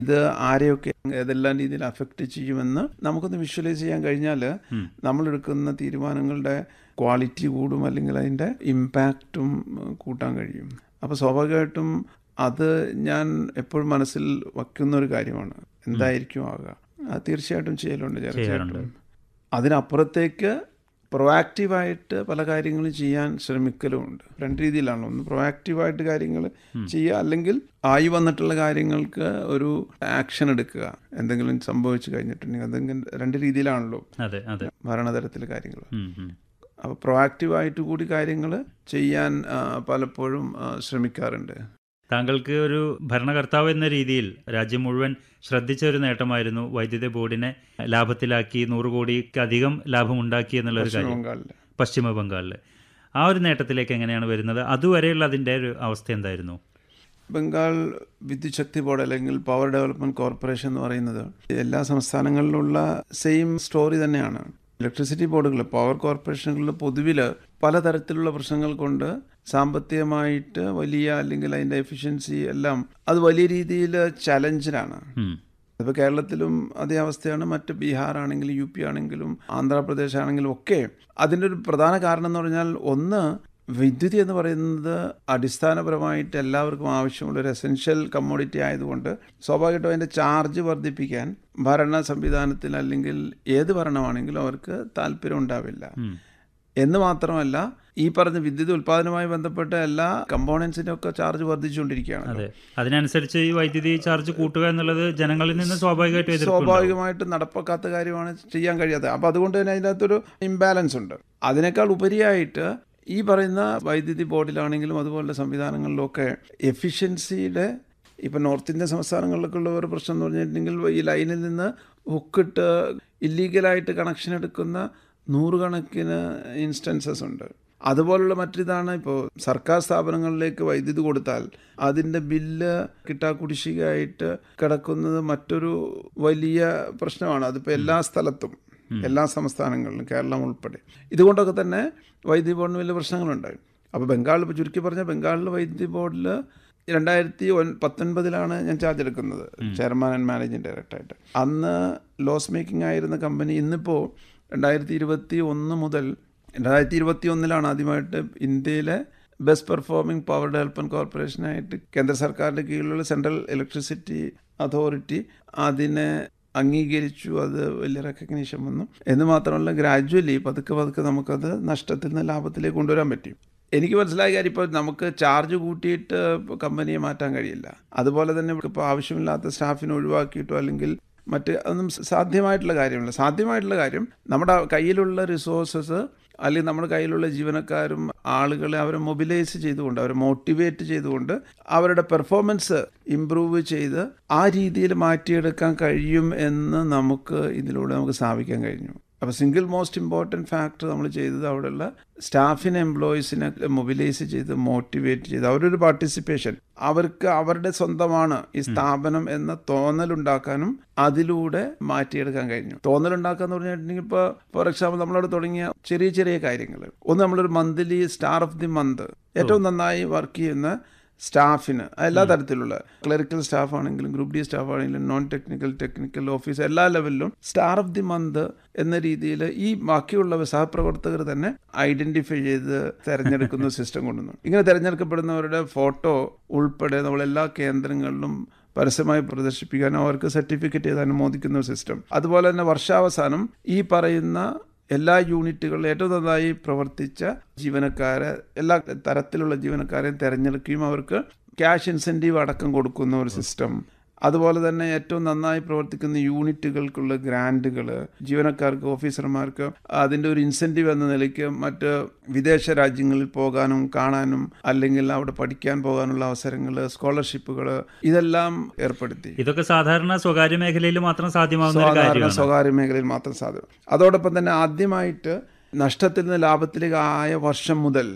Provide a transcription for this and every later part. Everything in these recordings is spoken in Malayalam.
ഇത് ആരെയൊക്കെ ഏതെല്ലാം രീതിയിൽ അഫക്റ്റ് ചെയ്യുമെന്ന് നമുക്കൊന്ന് വിഷ്വലൈസ് ചെയ്യാൻ കഴിഞ്ഞാൽ നമ്മൾ എടുക്കുന്ന തീരുമാനങ്ങളുടെ ക്വാളിറ്റി കൂടും അല്ലെങ്കിൽ അതിൻ്റെ ഇമ്പാക്റ്റും കൂട്ടാൻ കഴിയും അപ്പോൾ സ്വാഭാവികമായിട്ടും അത് ഞാൻ എപ്പോഴും മനസ്സിൽ വയ്ക്കുന്ന ഒരു കാര്യമാണ് എന്തായിരിക്കും ആകുക അത് തീർച്ചയായിട്ടും ചെയ്യലുണ്ട് തീർച്ചയായിട്ടും അതിനപ്പുറത്തേക്ക് പ്രൊആക്റ്റീവായിട്ട് പല കാര്യങ്ങളും ചെയ്യാൻ ശ്രമിക്കലുമുണ്ട് രണ്ട് രീതിയിലാണ് ഒന്ന് പ്രൊആക്റ്റീവായിട്ട് കാര്യങ്ങൾ ചെയ്യുക അല്ലെങ്കിൽ ആയി വന്നിട്ടുള്ള കാര്യങ്ങൾക്ക് ഒരു ആക്ഷൻ എടുക്കുക എന്തെങ്കിലും സംഭവിച്ചു കഴിഞ്ഞിട്ടുണ്ടെങ്കിൽ അതെങ്കിലും രണ്ട് രീതിയിലാണല്ലോ അതെ അതെ ഭരണതലത്തിലെ കാര്യങ്ങൾ ഉം, ഉം. അപ്പോൾ പ്രൊആക്റ്റീവായിട്ട് കൂടി കാര്യങ്ങൾ ചെയ്യാൻ ആ, പലപ്പോഴും ആ, ശ്രമിക്കാറുണ്ട് താങ്കൾക്ക് ഒരു ഭരണകർത്താവ് എന്ന രീതിയിൽ രാജ്യം മുഴുവൻ ശ്രദ്ധിച്ച ഒരു നേട്ടമായിരുന്നു വൈദ്യുതി ബോർഡിനെ ലാഭത്തിലാക്കി നൂറ് കോടിക്കധികം ലാഭമുണ്ടാക്കി എന്നുള്ള ഒരു പശ്ചിമ കാര്യം ബംഗാളിൽ പശ്ചിമ ബംഗാളിൽ ആ ഒരു നേട്ടത്തിലേക്ക് എങ്ങനെയാണ് വരുന്നത് അതുവരെയുള്ള അതിൻ്റെ ഒരു അവസ്ഥ എന്തായിരുന്നു ബംഗാൾ വിദ്യുത് ശക്തി ബോർഡ് അല്ലെങ്കിൽ പവർ ഡെവലപ്മെന്റ് കോർപ്പറേഷൻ എന്ന് പറയുന്നത് എല്ലാ സംസ്ഥാനങ്ങളിലുള്ള സെയിം സ്റ്റോറി തന്നെയാണ് ഇലക്ട്രിസിറ്റി ബോർഡുകൾ പവർ കോർപ്പറേഷനുകളിൽ പൊതുവിൽ പലതരത്തിലുള്ള പ്രശ്നങ്ങൾ കൊണ്ട് സാമ്പത്തികമായിട്ട് വലിയ അല്ലെങ്കിൽ അതിൻ്റെ എഫിഷ്യൻസി എല്ലാം അത് വലിയ രീതിയിൽ ചലഞ്ചിലാണ് ഉം. ഇപ്പോൾ കേരളത്തിലും അതേ അവസ്ഥയാണ് മറ്റ് ബീഹാർ ആണെങ്കിലും യു പി ആണെങ്കിലും ആന്ധ്രാപ്രദേശ് ആണെങ്കിലും ഒക്കെ അതിൻ്റെ ഒരു പ്രധാന കാരണം എന്ന് പറഞ്ഞാൽ ഒന്ന് വിദ്യുതി എന്ന് പറയുന്നത് അടിസ്ഥാനപരമായിട്ട് എല്ലാവർക്കും ആവശ്യമുള്ള ഒരു എസെൻഷ്യൽ കമ്മോഡിറ്റി ആയതുകൊണ്ട് സ്വാഭാവികമായിട്ടും അതിൻ്റെ ചാർജ് വർദ്ധിപ്പിക്കാൻ ഭരണ സംവിധാനത്തിൽ അല്ലെങ്കിൽ ഏത് ഭരണമാണെങ്കിലും അവർക്ക് താല്പര്യം ഉണ്ടാവില്ല ഉം. എന്ന് മാത്രമല്ല ഈ പറഞ്ഞ വിദ്യുത് ഉൽപ്പാദനവുമായി ബന്ധപ്പെട്ട എല്ലാ കമ്പോണൻസിൻ്റെ ഒക്കെ ചാർജ് വർദ്ധിച്ചുകൊണ്ടിരിക്കുകയാണ് അതെ അതിനനുസരിച്ച് ഈ വൈദ്യുതി ചാർജ് കൂട്ടുക എന്നുള്ളത് ജനങ്ങളിൽ നിന്ന് സ്വാഭാവികമായിട്ടും എതിർപ്പുണ്ടാവും. സ്വാഭാവികമായിട്ട് നടപ്പാക്കാത്ത കാര്യമാണ് ചെയ്യാൻ കഴിയാത്തത് അപ്പോൾ അതുകൊണ്ട് തന്നെ അതിനകത്തൊരു ഇംബാലൻസ് ഉണ്ട് അതിനേക്കാൾ ഉപരിയായിട്ട് ഈ പറയുന്ന വൈദ്യുതി ബോർഡിലാണെങ്കിലും അതുപോലുള്ള സംവിധാനങ്ങളിലൊക്കെ എഫിഷ്യൻസിയുടെ ഇപ്പം നോർത്ത് ഇന്ത്യൻ സംസ്ഥാനങ്ങളിലൊക്കെ ഉള്ള ഒരു പ്രശ്നം എന്ന് പറഞ്ഞിട്ടുണ്ടെങ്കിൽ ഈ ലൈനിൽ നിന്ന് ഹുക്കിട്ട് ഇല്ലീഗലായിട്ട് കണക്ഷൻ എടുക്കുന്ന നൂറുകണക്കിന് ഇൻസ്റ്റൻസസ് ഉണ്ട് അതുപോലുള്ള മറ്റിതാണ് ഇപ്പോൾ സർക്കാർ സ്ഥാപനങ്ങളിലേക്ക് വൈദ്യുതി കൊടുത്താൽ അതിൻ്റെ ബില്ല് കിട്ടാക്കുടിശ്ശികയായിട്ട് കിടക്കുന്നത് മറ്റൊരു വലിയ പ്രശ്നമാണ് അതിപ്പോൾ എല്ലാ സ്ഥലത്തും എല്ലാ സംസ്ഥാനങ്ങളിലും കേരളം ഉൾപ്പെടെ ഇതുകൊണ്ടൊക്കെ തന്നെ വൈദ്യുതി ബോർഡിന് വലിയ പ്രശ്നങ്ങളുണ്ടായി അപ്പോൾ ബംഗാളിൽ ഇപ്പോൾ ചുരുക്കി പറഞ്ഞാൽ ബംഗാളിൽ വൈദ്യുതി ബോർഡിൽ രണ്ടായിരത്തി ഒൻ പത്തൊൻപതിലാണ് ഞാൻ ചാർജ് എടുക്കുന്നത് ചെയർമാൻ ആൻഡ് മാനേജിങ് ഡയറക്ടറായിട്ട് അന്ന് ലോസ് മേക്കിംഗ് ആയിരുന്ന കമ്പനി ഇന്നിപ്പോൾ രണ്ടായിരത്തി ഇരുപത്തി ഒന്ന് മുതൽ രണ്ടായിരത്തി ഇരുപത്തി ഒന്നിലാണ് ആദ്യമായിട്ട് ഇന്ത്യയിലെ ബെസ്റ്റ് പെർഫോമിംഗ് പവർ ഡെവലപ്മെൻറ്റ് കോർപ്പറേഷനായിട്ട് കേന്ദ്ര സർക്കാരിൻ്റെ കീഴിലുള്ള സെൻട്രൽ ഇലക്ട്രിസിറ്റി അതോറിറ്റി അതിനെ അംഗീകരിച്ചു അത് വലിയ റെക്കഗ്നീഷൻ വന്നു എന്ന് മാത്രമല്ല ഗ്രാജ്വലി പതുക്കെ പതുക്കെ നമുക്കത് നഷ്ടത്തിൽ നിന്ന് ലാഭത്തിലേക്ക് കൊണ്ടുവരാൻ പറ്റും എനിക്ക് മനസ്സിലായ കാര്യം ഇപ്പോൾ നമുക്ക് ചാർജ് കൂട്ടിയിട്ട് കമ്പനിയെ മാറ്റാൻ കഴിയില്ല അതുപോലെ തന്നെ ഇപ്പോൾ ആവശ്യമില്ലാത്ത സ്റ്റാഫിനെ ഒഴിവാക്കിയിട്ടോ അല്ലെങ്കിൽ മറ്റ് അതൊന്നും സാധ്യമായിട്ടുള്ള കാര്യമല്ല സാധ്യമായിട്ടുള്ള കാര്യം നമ്മുടെ കയ്യിലുള്ള റിസോഴ്സസ് അല്ലെങ്കിൽ നമ്മുടെ കയ്യിലുള്ള ജീവനക്കാരും ആളുകളെ അവരെ മൊബിലൈസ് ചെയ്തുകൊണ്ട് അവരെ മോട്ടിവേറ്റ് ചെയ്തുകൊണ്ട് അവരുടെ പെർഫോമൻസ് ഇമ്പ്രൂവ് ചെയ്ത് ആ രീതിയിൽ മാറ്റിയെടുക്കാൻ കഴിയും എന്ന് നമുക്ക് ഇതിലൂടെ നമുക്ക് സ്ഥാപിക്കാൻ കഴിഞ്ഞു അപ്പോൾ സിംഗിൾ മോസ്റ്റ് ഇമ്പോർട്ടൻറ്റ് ഫാക്ടർ നമ്മൾ ചെയ്തത് അവിടെയുള്ള സ്റ്റാഫിനെ എംപ്ലോയീസിനെ മൊബിലൈസ് ചെയ്ത് മോട്ടിവേറ്റ് ചെയ്ത് അവരൊരു പാർട്ടിസിപ്പേഷൻ അവർക്ക് അവരുടെ സ്വന്തമാണ് ഈ സ്ഥാപനം എന്ന തോന്നലുണ്ടാക്കാനും അതിലൂടെ മാറ്റിയെടുക്കാൻ കഴിഞ്ഞു തോന്നലുണ്ടാക്കുക എന്ന് പറഞ്ഞിട്ടുണ്ടെങ്കിൽ ഇപ്പോൾ ഫോർ എക്സാമ്പിൾ നമ്മളവിടെ തുടങ്ങിയ ചെറിയ ചെറിയ കാര്യങ്ങൾ ഒന്ന് നമ്മളൊരു monthly star of the month ഏറ്റവും നന്നായി വർക്ക് ചെയ്യുന്ന സ്റ്റാഫിന് എല്ലാ തരത്തിലുള്ള ക്ലറിക്കൽ സ്റ്റാഫ് ആണെങ്കിലും ഗ്രൂപ്പ് ഡി സ്റ്റാഫ് ആണെങ്കിലും നോൺ ടെക്നിക്കൽ ടെക്നിക്കൽ ഓഫീസ് എല്ലാ ലെവലിലും സ്റ്റാർ ഓഫ് ദി മന്ത് എന്ന രീതിയിൽ ഈ ബാക്കിയുള്ള സഹപ്രവർത്തകർ തന്നെ ഐഡന്റിഫൈ ചെയ്ത് തെരഞ്ഞെടുക്കുന്ന സിസ്റ്റം കൊണ്ടുവന്നു ഇങ്ങനെ തെരഞ്ഞെടുക്കപ്പെടുന്നവരുടെ ഫോട്ടോ ഉൾപ്പെടെ നമ്മൾ എല്ലാ കേന്ദ്രങ്ങളിലും പരസ്യമായി പ്രദർശിപ്പിക്കാൻ അവർക്ക് സർട്ടിഫിക്കറ്റ് ചെയ്ത് അനുമോദിക്കുന്ന ഒരു സിസ്റ്റം അതുപോലെ തന്നെ വർഷാവസാനം ഈ പറയുന്ന എല്ലാ യൂണിറ്റുകളിലും ഏറ്റവും നന്നായി പ്രവർത്തിച്ച ജീവനക്കാരെ എല്ലാ തരത്തിലുള്ള ജീവനക്കാരെയും തിരഞ്ഞെടുക്കുകയും അവർക്ക് ക്യാഷ് ഇൻസെൻറ്റീവ് അടക്കം കൊടുക്കുന്ന ഒരു സിസ്റ്റം അതുപോലെ തന്നെ ഏറ്റവും നന്നായി പ്രവർത്തിക്കുന്ന യൂണിറ്റുകൾക്കുള്ള ഗ്രാൻറ്റുകൾ ജീവനക്കാർക്ക് ഓഫീസർമാർക്ക് അതിൻ്റെ ഒരു ഇൻസെൻറ്റീവ് എന്ന നിലയ്ക്ക് മറ്റ് വിദേശ രാജ്യങ്ങളിൽ പോകാനും കാണാനും അല്ലെങ്കിൽ അവിടെ പഠിക്കാൻ പോകാനുള്ള അവസരങ്ങൾ സ്കോളർഷിപ്പുകൾ ഇതെല്ലാം ഏർപ്പെടുത്തി ഇതൊക്കെ സാധാരണ സ്വകാര്യ മേഖലയിൽ മാത്രം സാധ്യമാകുന്ന ഒരു സാധാരണ കാര്യമാണ് സ്വകാര്യ മേഖലയിൽ മാത്രം സാധ്യം അതോടൊപ്പം തന്നെ ആദ്യമായിട്ട് നഷ്ടത്തിൽ നിന്ന് ലാഭത്തിലേക്ക് ആയ വർഷം മുതൽ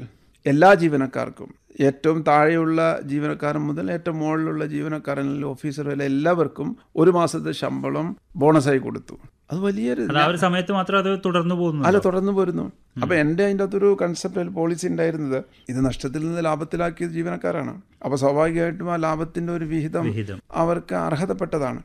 എല്ലാ ജീവനക്കാർക്കും ഏറ്റവും താഴെയുള്ള ജീവനക്കാരൻ മുതൽ ഏറ്റവും മുകളിലുള്ള ജീവനക്കാരൻ ഓഫീസർ വരെ എല്ലാവർക്കും ഒരു മാസത്തെ ശമ്പളം ബോണസായി കൊടുത്തു അത് വലിയൊരു അത് ആ ഒരു സമയത്ത് മാത്രം അത് തുടർന്നു പോകുന്നു അല്ല തുടർന്ന് പോരുന്നു അപ്പൊ എൻ്റെ അതിൻ്റെ അകത്തൊരു കൺസെപ്റ്റ് പോളിസി ഉണ്ടായിരുന്നത് ഇത് നഷ്ടത്തിൽ നിന്ന് ലാഭത്തിലാക്കിയത് ജീവനക്കാരാണ് അപ്പൊ സ്വാഭാവികമായിട്ടും ആ ലാഭത്തിന്റെ ഒരു വിഹിതം വിഹിതം അവർക്ക് അർഹതപ്പെട്ടതാണ്